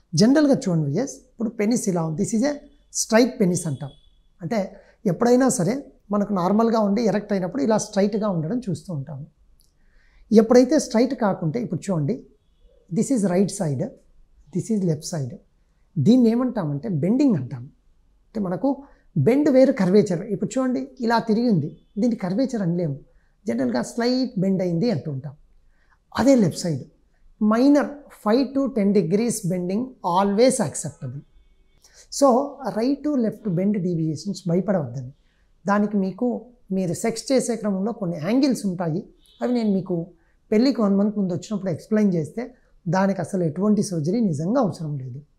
జనరల్గా చూడండి ఎస్ ఇప్పుడు పెనిస్ ఇలా ఉంది this is a straight penis అంటాం అంటే ఎప్పుడైనా సరే మనకు నార్మల్గా ఉండి ఎరెక్ట్ అయినప్పుడు ఇలా స్ట్రైట్గా ఉండడం చూస్తూ ఉంటాము ఎప్పుడైతే స్ట్రైట్ కాకుంటే ఇప్పుడు చూడండి this is right side this is left side దీన్ని ఏమంటామంటే బెండింగ్ అంటాం అంటే మనకు బెండ్ వేరు కర్వేచర్ ఇప్పుడు చూడండి ఇలా తిరిగింది దీన్ని కర్వేచర్ అనలేము జనరల్గా స్లైట్ బెండ్ అయింది అంటూ ఉంటాం అదే left side minor five to ten degrees bending always acceptable so right to left bend deviations భయపడవద్దండి దానికి మీకు మీరు సెక్స్ చేసే క్రమంలో కొన్ని యాంగిల్స్ ఉంటాయి అవి నేను మీకు పెళ్ళికి వన్ మంత్ ముందు వచ్చినప్పుడు ఎక్స్ప్లెయిన్ చేస్తే దానికి అసలు ఎటువంటి సర్జరీ నిజంగా అవసరం లేదు